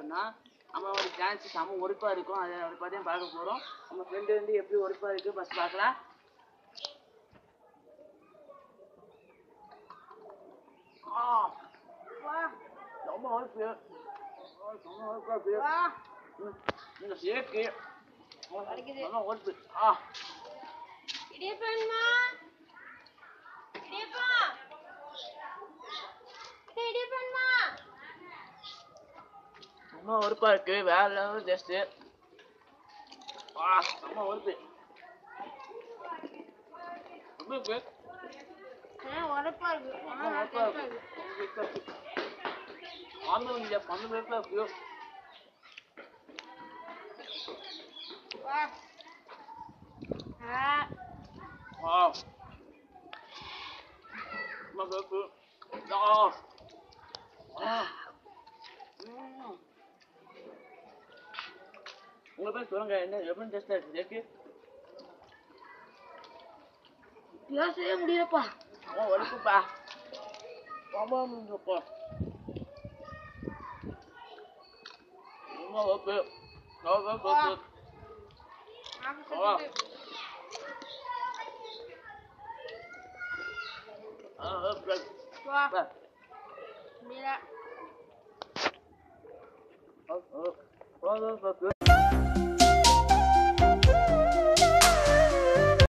பார்த்தோம்னா நம்மளோட டான்ஸ் செம்ம ஒருப்பா இருக்கும் அதை அதை பற்றியும் பார்க்க போகிறோம் நம்ம ஃப்ரெண்டு வந்து எப்படி ஒருப்பா இருக்கு ஃபர்ஸ்ட் பார்க்கலாம் ஆ ரொம்ப ஒருப்பு ரொம்ப ஒருப்பா இருக்கு ம், இந்த ஷேக்கு வலிக்குது. ரொம்ப ஒருப்பு ஆ இடியப்பன்மா இடியப்பா இடியப்பன்மா ரொம்ப ஒருப்பா இருக்கு வேற லெவல் டேஸ்ட் ஆ ரொம்ப ஒருப்பு ரொம்ப இருக்கு உரப்பா இருக்கு ரொம்ப ஒருப்பா இருக்கு ஆம்பு இங்க பந்து பேர்ல இருக்கு வா ஆ ஆ ரொம்ப இருக்கு ஆ ஆ ம். உங்க பேர் சொல்லுங்க என்ன எப்படி டேஸ்டா இருக்கு கேக்கு யோசிக்கவே முடியலப்பா ரொம்ப ஒருப்புப்பா ரொம்ப ஒருப்பு ரொம்ப ஒருப்பு ரொம்ப ஒருப்பு ஆ. ஆ ஒருப்பு வா வா. முடியல Oh, oh, oh, oh, oh, oh.